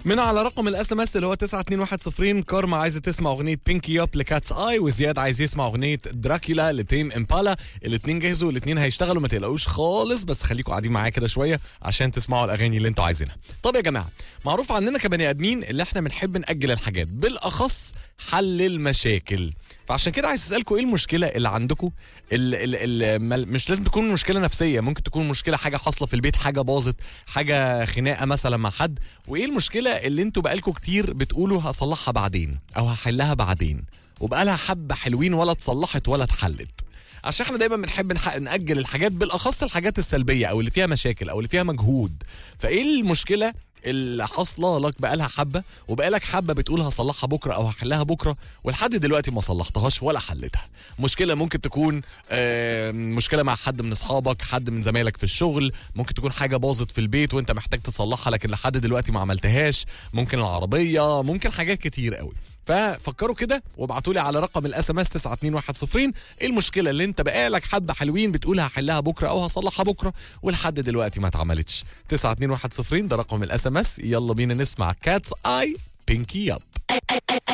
من على رقم الاس ام اس اللي هو 92110 كارما عايزه تسمع اغنيه بينكي اب لكاتس اي وزياد عايز يسمع اغنيه دراكولا لتيم امبالا الاثنين جهزوا الاثنين هيشتغلوا ما تقلقوش خالص بس خليكم قاعدين معايا كده شويه عشان تسمعوا الاغاني اللي انتوا عايزينها طب يا جماعه معروف عننا كبني ادمين اللي احنا بنحب ناجل الحاجات بالاخص حل المشاكل فعشان كده عايز اسالكم ايه المشكله اللي عندكم اللي مش لازم تكون مشكله نفسيه ممكن تكون مشكله حاجه حاصله في البيت حاجه باظت حاجه خناقه مثلا مع حد وايه المشكله اللي انتوا بقالكم كتير بتقولوا هصلحها بعدين او هحلها بعدين وبقالها حبه حلوين ولا اتصلحت ولا اتحلت عشان احنا دايما بنحب نح- ناجل الحاجات بالاخص الحاجات السلبيه او اللي فيها مشاكل او اللي فيها مجهود فايه المشكله اللي حاصله لك بقالها حبه وبقالك حبه بتقول هصلحها بكره او هحلها بكره ولحد دلوقتي ما صلحتهاش ولا حلتها مشكله ممكن تكون آه، مشكله مع حد من اصحابك حد من زمايلك في الشغل ممكن تكون حاجه باظت في البيت وانت محتاج تصلحها لكن لحد دلوقتي ما عملتهاش ممكن العربيه ممكن حاجات كتير قوي ففكروا كده وابعتوا لي على رقم الاس ام اس 92110 ايه المشكله اللي انت بقالك حبه حلوين بتقول هحلها بكره او هصلحها بكره ولحد دلوقتي ما اتعملتش 92110 ده رقم الاس ام اس يلا بينا نسمع كاتس اي بينكي اب